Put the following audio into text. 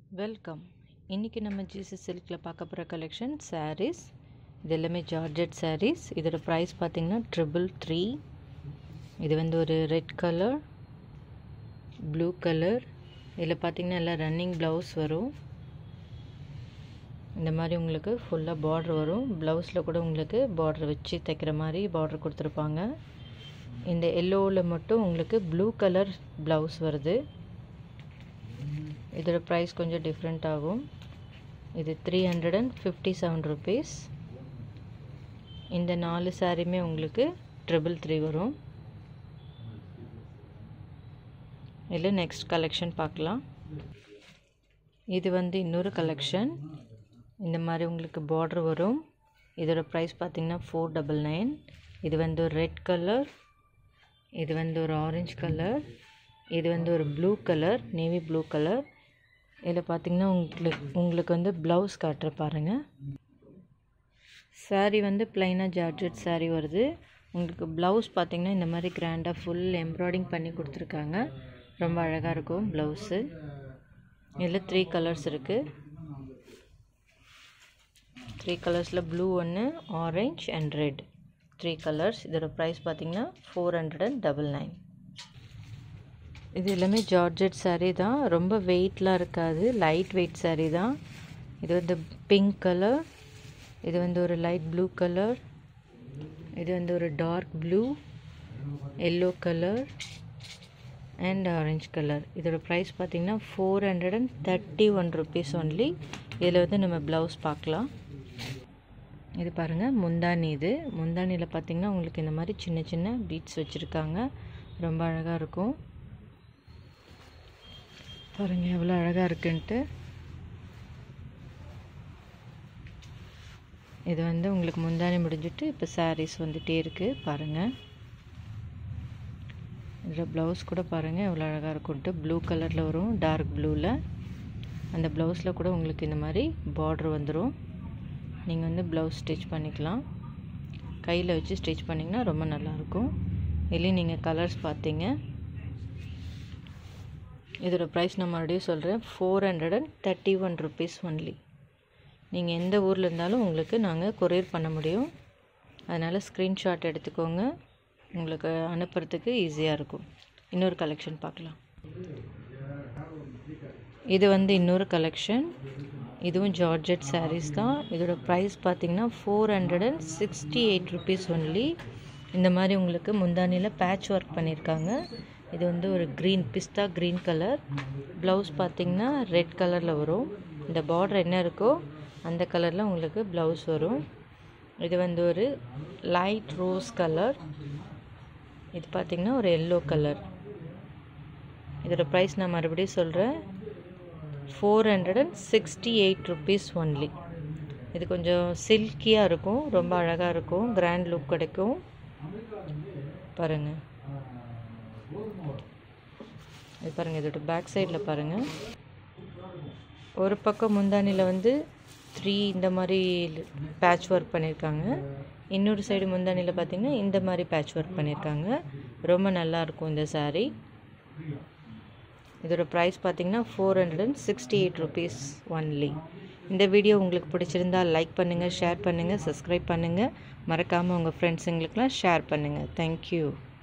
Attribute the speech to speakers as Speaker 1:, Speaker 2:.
Speaker 1: welcome இன்றைக்கி நம்ம GC சில்கில் பார்க்க போகிற கலெக்ஷன் sarees இது எல்லாமே ஜார்ஜெட் sarees இதோட ப்ரைஸ் பார்த்திங்கன்னா ட்ரிபிள் த்ரீ இது வந்து ஒரு ரெட் கலர் ப்ளூ கலர் இதில் பார்த்திங்கன்னா எல்லாம் ரன்னிங் ப்ளவுஸ் வரும் இந்த மாதிரி உங்களுக்கு ஃபுல்லாக பார்ட்ரு வரும் ப்ளவுஸில் கூட உங்களுக்கு பார்ட்ரு வச்சு தைக்கிற மாதிரி பார்ட்ரு கொடுத்துருப்பாங்க இந்த எல்லோவில் மட்டும் உங்களுக்கு ப்ளூ கலர் ப்ளவுஸ் வருது இதோட ப்ரைஸ் கொஞ்சம் டிஃப்ரெண்ட் ஆகும் இது three hundred and fifty seven rupees இந்த நாலு சாரியுமே உங்களுக்கு ட்ரிபிள் த்ரீ வரும் இதில் நெக்ஸ்ட் கலெக்ஷன் பார்க்கலாம் இது வந்து இன்னொரு கலெக்ஷன் இந்த மாதிரி உங்களுக்கு பார்டர் வரும் இதோட ப்ரைஸ் பார்த்திங்கன்னா ஃபோர் டபுள் நைன் இது வந்து ஒரு ரெட் கலர் இது வந்து ஒரு ஆரஞ்சு கலர் இது வந்து ஒரு blue colour navy blue colour இதில் பார்த்திங்கன்னா உங்களுக்கு உங்களுக்கு வந்து ப்ளவுஸ் காட்டுற பாருங்கள் சாரீ வந்து ப்ளைனாக ஜார்ஜெட் சாரீ வருது உங்களுக்கு ப்ளவுஸ் பார்த்திங்கன்னா இந்த மாதிரி கிராண்டாக ஃபுல் எம்ப்ராய்டிங் பண்ணி கொடுத்துருக்காங்க ரொம்ப அழகாக இருக்கும் ப்ளவுஸு இதில் த்ரீ கலர்ஸ் இருக்குது த்ரீ கலர்ஸில் ப்ளூ ஒன்று orange and red three colours இதோட ப்ரைஸ் பார்த்திங்கன்னா four hundred and double nine இது எல்லாமே ஜார்ஜெட் சாரீ தான் ரொம்ப வெயிட்லாம் இருக்காது லைட் வெயிட் சாரீ தான் இது வந்து பிங்க் கலர் இது வந்து ஒரு லைட் ப்ளூ கலர் இது வந்து ஒரு dark blue yellow colour and orange colour இதோட ப்ரைஸ் பார்த்திங்கன்னா four hundred and thirty one rupees only இதில் வந்து நம்ம ப்ளவுஸ் பார்க்கலாம் இது பாருங்கள் முந்தானி இது முந்தானியில் பார்த்திங்கன்னா உங்களுக்கு இந்த மாதிரி சின்ன சின்ன பீட்ஸ் வச்சுருக்காங்க ரொம்ப அழகாக இருக்கும் பாருங்கள் எவ்வளோ அழகாக இருக்குன்ட்டு இது வந்து உங்களுக்கு முந்தானி முடிஞ்சிட்டு இப்போ சாரீஸ் வந்துகிட்டே இருக்குது பாருங்கள் இதில் ப்ளவுஸ் கூட பாருங்கள் எவ்வளோ அழகாக இருக்கும்ட்டு ப்ளூ கலரில் வரும் டார்க் ப்ளூவில் அந்த ப்ளவுஸில் கூட உங்களுக்கு இந்த மாதிரி பார்ட்ரு வந்துடும் நீங்கள் வந்து ப்ளவுஸ் ஸ்டிச் பண்ணிக்கலாம் கையில் வச்சு ஸ்டிச் பண்ணிங்கன்னா ரொம்ப நல்லாயிருக்கும் இதுலேயும் நீங்கள் கலர்ஸ் பார்த்தீங்க இதோட ப்ரைஸ் நான் மறுபடியும் சொல்கிறேன் four hundred and thirty one rupees only நீங்கள் எந்த ஊரில் இருந்தாலும் உங்களுக்கு நாங்கள் கொரியர் பண்ண முடியும் அதனால் ஸ்க்ரீன்ஷாட் எடுத்துக்கோங்க உங்களுக்கு அனுப்புறதுக்கு ஈஸியாக இருக்கும் இன்னொரு கலெக்ஷன் பார்க்கலாம் இது வந்து இன்னொரு கலெக்ஷன் இதுவும் ஜார்ஜெட் சாரீஸ் தான் இதோட ப்ரைஸ் பார்த்திங்கன்னா four hundred and sixty eight rupees only இந்த மாதிரி உங்களுக்கு முந்தானியில் பேட்ச் ஒர்க் பண்ணியிருக்காங்க இது வந்து ஒரு க்ரீன் பிஸ்தா க்ரீன் கலர் ப்ளவுஸ் பார்த்திங்கன்னா ரெட் கலரில் வரும் இந்த பார்டர் என்ன இருக்கோ அந்த கலரில் உங்களுக்கு ப்ளவுஸ் வரும் இது வந்து ஒரு லைட் ரோஸ் கலர் இது பார்த்திங்கன்னா ஒரு எல்லோ கலர் இதோட ப்ரைஸ் நான் மறுபடியும் சொல்கிறேன் four hundred and sixty eight rupees only இது கொஞ்சம் சில்கியாக இருக்கும் ரொம்ப அழகாக இருக்கும் கிராண்ட் லுக் கிடைக்கும் பாருங்கள் இது பாருங்கள் இதோட பேக் சைடில் பாருங்கள் ஒரு பக்கம் முந்தானியில் வந்து த்ரீ இந்த மாதிரி பேட்ச் ஒர்க் பண்ணியிருக்காங்க இன்னொரு சைடு முந்தானியில் பார்த்திங்கன்னா இந்த மாதிரி பேட்ச் ஒர்க் பண்ணியிருக்காங்க ரொம்ப நல்லாயிருக்கும் இந்த சாரீ இதோட ப்ரைஸ் பார்த்திங்கன்னா four hundred and sixty eight rupees only இந்த வீடியோ உங்களுக்கு பிடிச்சிருந்தா லைக் பண்ணுங்கள் ஷேர் பண்ணுங்கள் சப்ஸ்கிரைப் பண்ணுங்கள் மறக்காமல் உங்கள் ஃப்ரெண்ட்ஸுங்களுக்கெலாம் ஷேர் பண்ணுங்கள் தேங்க்யூ